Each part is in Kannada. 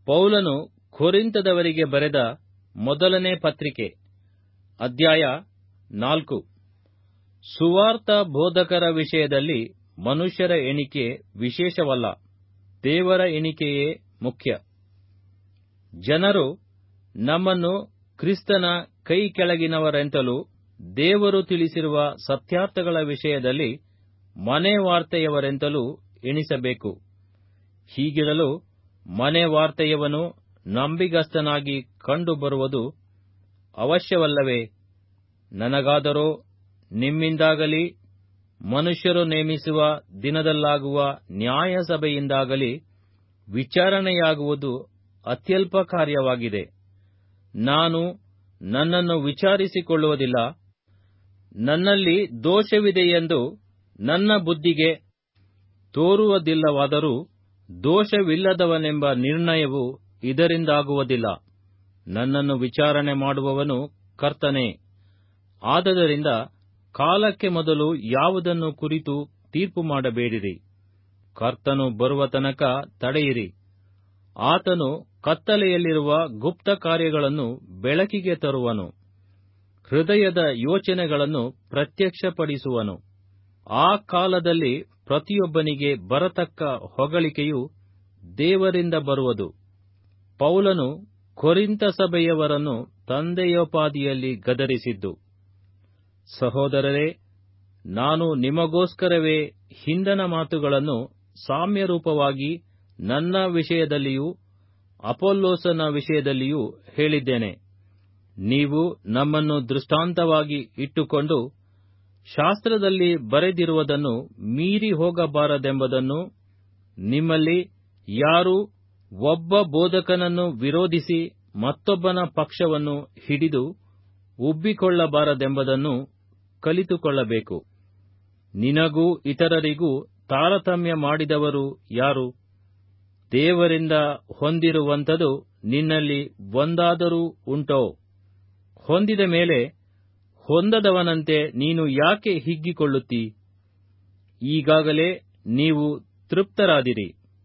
ಪೌಲನು ಕೊರಿಂತದವರಿಗೆ ಬರೆದ ಮೊದಲನೇ ಪತ್ರಿಕೆ ಅಧ್ಯಾಯ ನಾಲ್ಕು ಸುವಾರ್ತ ಬೋಧಕರ ವಿಷಯದಲ್ಲಿ ಮನುಷ್ಯರ ಎಣಿಕೆ ವಿಶೇಷವಲ್ಲ ದೇವರ ಎಣಿಕೆಯೇ ಮುಖ್ಯ ಜನರು ನಮ್ಮನ್ನು ಕ್ರಿಸ್ತನ ಕೈ ಕೆಳಗಿನವರೆಂತಲೂ ದೇವರು ತಿಳಿಸಿರುವ ಸತ್ಯಾರ್ಥಗಳ ವಿಷಯದಲ್ಲಿ ಮನೆ ವಾರ್ತೆಯವರೆಂತಲೂ ಎಣಿಸಬೇಕು ಹೀಗಿರಲು ಮನೆ ವಾರ್ತೆಯವನು ನಂಬಿಗಸ್ತನಾಗಿ ಕಂಡುಬರುವುದು ಅವಶ್ಯವಲ್ಲವೇ ನನಗಾದರೋ ನಿಮ್ಮಿಂದಾಗಲಿ ಮನುಷ್ಯರು ನೇಮಿಸುವ ದಿನದಲ್ಲಾಗುವ ನ್ಯಾಯಸಭೆಯಿಂದಾಗಲಿ ವಿಚಾರಣೆಯಾಗುವುದು ಅತ್ಯಲ್ಪ ಕಾರ್ಯವಾಗಿದೆ ನಾನು ನನ್ನನ್ನು ವಿಚಾರಿಸಿಕೊಳ್ಳುವುದಿಲ್ಲ ನನ್ನಲ್ಲಿ ದೋಷವಿದೆಯೆಂದು ನನ್ನ ಬುದ್ಧಿಗೆ ತೋರುವುದಿಲ್ಲವಾದರೂ ದೋಷವಿಲ್ಲದವನೆಂಬ ನಿರ್ಣಯವು ಇದರಿಂದಾಗುವುದಿಲ್ಲ ನನ್ನನ್ನು ವಿಚಾರಣೆ ಮಾಡುವವನು ಕರ್ತನೇ ಆದದರಿಂದ ಕಾಲಕ್ಕೆ ಮೊದಲು ಯಾವುದನ್ನು ಕುರಿತು ತೀರ್ಪು ಮಾಡಬೇಡಿರಿ ಕರ್ತನು ಬರುವ ತನಕ ತಡೆಯಿರಿ ಆತನು ಕತ್ತಲೆಯಲ್ಲಿರುವ ಗುಪ್ತ ಕಾರ್ಯಗಳನ್ನು ಬೆಳಕಿಗೆ ತರುವನು ಹೃದಯದ ಯೋಚನೆಗಳನ್ನು ಪ್ರತ್ಯಕ್ಷಪಡಿಸುವನು ಆ ಕಾಲದಲ್ಲಿ ಪ್ರತಿಯೊಬ್ಬನಿಗೆ ಬರತಕ್ಕ ಹೊಗಳಿಕೆಯು ದೇವರಿಂದ ಬರುವುದು ಪೌಲನು ಕೊರಿಂತ ಸಭೆಯವರನ್ನು ತಂದೆಯೋಪಾದಿಯಲ್ಲಿ ಗದರಿಸಿದ್ದು ಸಹೋದರರೇ ನಾನು ನಿಮಗೋಸ್ಕರವೇ ಹಿಂದನ ಮಾತುಗಳನ್ನು ಸಾಮ್ಯರೂಪವಾಗಿ ನನ್ನ ವಿಷಯದಲ್ಲಿಯೂ ಅಪೊಲ್ಲೋಸನ ವಿಷಯದಲ್ಲಿಯೂ ಹೇಳಿದ್ದೇನೆ ನೀವು ನಮ್ಮನ್ನು ದೃಷ್ಟಾಂತವಾಗಿ ಇಟ್ಟುಕೊಂಡು ಶಾಸ್ತ್ರದಲ್ಲಿ ಬರೆದಿರುವುದನ್ನು ಮೀರಿ ಹೋಗಬಾರದೆಂಬುದನ್ನು ನಿಮ್ಮಲ್ಲಿ ಯಾರು ಒಬ್ಬ ಬೋಧಕನನ್ನು ವಿರೋಧಿಸಿ ಮತ್ತೊಬ್ಬನ ಪಕ್ಷವನ್ನು ಹಿಡಿದು ಉಬ್ಬಿಕೊಳ್ಳಬಾರದೆಂಬುದನ್ನು ಕಲಿತುಕೊಳ್ಳಬೇಕು ನಿನಗೂ ಇತರರಿಗೂ ತಾರತಮ್ಯ ಮಾಡಿದವರು ಯಾರು ದೇವರಿಂದ ಹೊಂದಿರುವಂಥದು ನಿನ್ನಲ್ಲಿ ಒಂದಾದರೂ ಉಂಟೋ ಹೊಂದಿದ ಮೇಲೆ ಹೊಂದದವನಂತೆ ನೀನು ಯಾಕೆ ಹಿಗ್ಗಿಕೊಳ್ಳುತ್ತೀ ಈಗಾಗಲೇ ನೀವು ತೃಪ್ತರಾದಿರಿ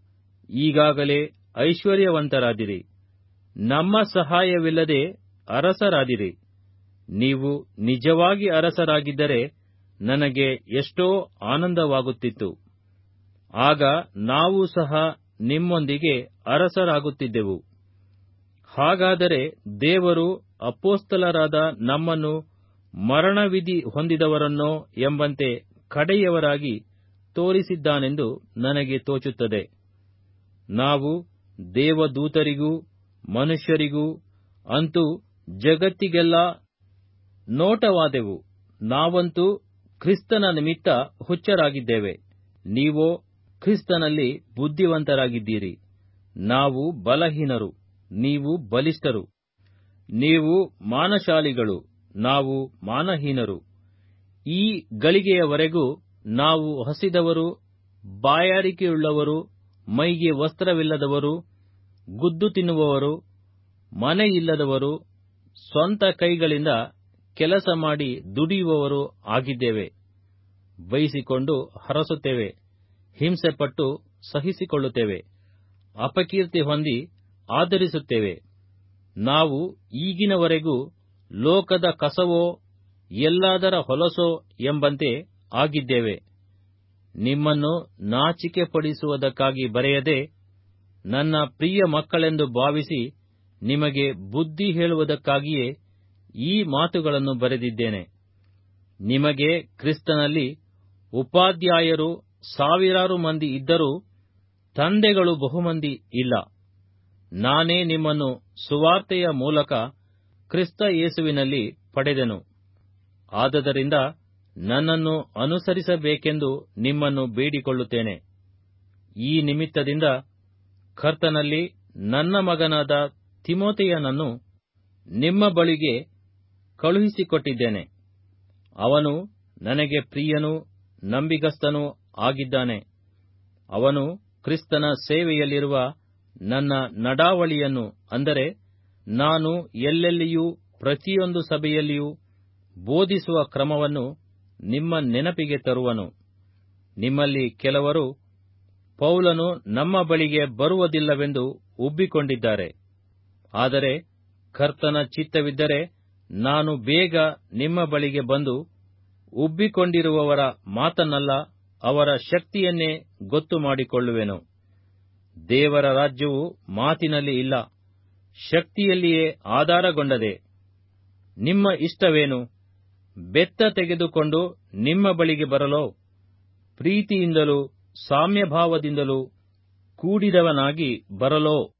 ಈಗಾಗಲೇ ಐಶ್ವರ್ಯವಂತರಾದಿರಿ ನಮ್ಮ ಸಹಾಯವಿಲ್ಲದೆ ಅರಸರಾದಿರಿ ನೀವು ನಿಜವಾಗಿ ಅರಸರಾಗಿದ್ದರೆ ನನಗೆ ಎಷ್ಟೋ ಆನಂದವಾಗುತ್ತಿತ್ತು ಆಗ ನಾವು ಸಹ ನಿಮ್ಮೊಂದಿಗೆ ಅರಸರಾಗುತ್ತಿದ್ದೆವು ಹಾಗಾದರೆ ದೇವರು ಅಪೋಸ್ತಲರಾದ ನಮ್ಮನ್ನು ಮರಣವಿಧಿ ಹೊಂದಿದವರನ್ನೋ ಎಂಬಂತೆ ಕಡೆಯವರಾಗಿ ತೋರಿಸಿದ್ದಾನೆಂದು ನನಗೆ ತೋಚುತ್ತದೆ ನಾವು ದೇವದೂತರಿಗೂ ಮನುಷ್ಯರಿಗೂ ಅಂತೂ ಜಗತ್ತಿಗೆಲ್ಲ ನೋಟವಾದೆವು ನಾವಂತೂ ಕ್ರಿಸ್ತನ ನಿಮಿತ್ತ ಹುಚ್ಚರಾಗಿದ್ದೇವೆ ನೀವೋ ಕ್ರಿಸ್ತನಲ್ಲಿ ಬುದ್ಧಿವಂತರಾಗಿದ್ದೀರಿ ನಾವು ಬಲಹೀನರು ನೀವು ಬಲಿಷ್ಠರು ನೀವು ಮಾನಶಾಲಿಗಳು ನಾವು ಮಾನಹೀನರು ಈ ಗಳಿಗೆಯವರೆಗೂ ನಾವು ಹಸಿದವರು ಬಾಯಾರಿಕೆಯುಳ್ಳವರು ಮೈಗೆ ವಸ್ತ್ರವಿಲ್ಲದವರು ಗುದ್ದು ತಿನ್ನುವವರು ಮನೆಯಿಲ್ಲದವರು ಸ್ವಂತ ಕೈಗಳಿಂದ ಕೆಲಸ ಮಾಡಿ ದುಡಿಯುವವರು ಆಗಿದ್ದೇವೆ ಬಯಸಿಕೊಂಡು ಹರಸುತ್ತೇವೆ ಹಿಂಸೆಪಟ್ಟು ಸಹಿಸಿಕೊಳ್ಳುತ್ತೇವೆ ಅಪಕೀರ್ತಿ ಹೊಂದಿ ಆದರಿಸುತ್ತೇವೆ ನಾವು ಈಗಿನವರೆಗೂ ಲೋಕದ ಕಸವೋ ಎಲ್ಲಾದರ ಹೊಲಸೋ ಎಂಬಂತೆ ಆಗಿದ್ದೇವೆ ನಿಮ್ಮನ್ನು ನಾಚಿಕೆ ಪಡಿಸುವುದಕ್ಕಾಗಿ ಬರೆಯದೆ ನನ್ನ ಪ್ರಿಯ ಮಕ್ಕಳೆಂದು ಭಾವಿಸಿ ನಿಮಗೆ ಬುದ್ಧಿ ಹೇಳುವುದಕ್ಕಾಗಿಯೇ ಈ ಮಾತುಗಳನ್ನು ಬರೆದಿದ್ದೇನೆ ನಿಮಗೆ ಕ್ರಿಸ್ತನಲ್ಲಿ ಉಪಾಧ್ಯಾಯರು ಸಾವಿರಾರು ಮಂದಿ ಇದ್ದರೂ ತಂದೆಗಳು ಬಹುಮಂದಿ ಇಲ್ಲ ನಾನೇ ನಿಮ್ಮನ್ನು ಸುವಾರ್ತೆಯ ಮೂಲಕ ಕ್ರಿಸ್ತ ಯೇಸುವಿನಲ್ಲಿ ಪಡೆದೆನು ಆದದರಿಂದ ನನ್ನನ್ನು ಅನುಸರಿಸಬೇಕೆಂದು ನಿಮ್ಮನ್ನು ಬೇಡಿಕೊಳ್ಳುತ್ತೇನೆ ಈ ನಿಮಿತ್ತದಿಂದ ಕರ್ತನಲ್ಲಿ ನನ್ನ ಮಗನಾದ ತಿಮೋತೆಯನನ್ನು ನಿಮ್ಮ ಬಳಿಗೆ ಕಳುಹಿಸಿಕೊಟ್ಟಿದ್ದೇನೆ ಅವನು ನನಗೆ ಪ್ರಿಯನೂ ನಂಬಿಗಸ್ತನೂ ಆಗಿದ್ದಾನೆ ಅವನು ಕ್ರಿಸ್ತನ ಸೇವೆಯಲ್ಲಿರುವ ನನ್ನ ನಡಾವಳಿಯನ್ನು ಅಂದರೆ ನಾನು ಎಲ್ಲೆಲ್ಲಿಯೂ ಪ್ರತಿಯೊಂದು ಸಭೆಯಲ್ಲಿಯೂ ಬೋಧಿಸುವ ಕ್ರಮವನ್ನು ನಿಮ್ಮ ನೆನಪಿಗೆ ತರುವನು ನಿಮ್ಮಲ್ಲಿ ಕೆಲವರು ಪೌಲನು ನಮ್ಮ ಬಳಿಗೆ ಬರುವುದಿಲ್ಲವೆಂದು ಉಬ್ಬಿಕೊಂಡಿದ್ದಾರೆ ಆದರೆ ಕರ್ತನ ಚಿತ್ತವಿದ್ದರೆ ನಾನು ಬೇಗ ನಿಮ್ಮ ಬಳಿಗೆ ಬಂದು ಉಬ್ಬಿಕೊಂಡಿರುವವರ ಮಾತನ್ನಲ್ಲ ಅವರ ಶಕ್ತಿಯನ್ನೇ ಗೊತ್ತು ಮಾಡಿಕೊಳ್ಳುವೆನು ದೇವರ ರಾಜ್ಯವು ಮಾತಿನಲ್ಲಿ ಇಲ್ಲ ಶಕ್ತಿಯಲ್ಲಿಯೇ ಆಧಾರಗೊಂಡದೆ ನಿಮ್ಮ ಇಷ್ಟವೇನು ಬೆತ್ತ ತೆಗೆದುಕೊಂಡು ನಿಮ್ಮ ಬಳಿಗೆ ಬರಲೋ ಪ್ರೀತಿಯಿಂದಲೂ ಸಾಮ್ಯಭಾವದಿಂದಲೂ ಕೂಡಿದವನಾಗಿ ಬರಲೋ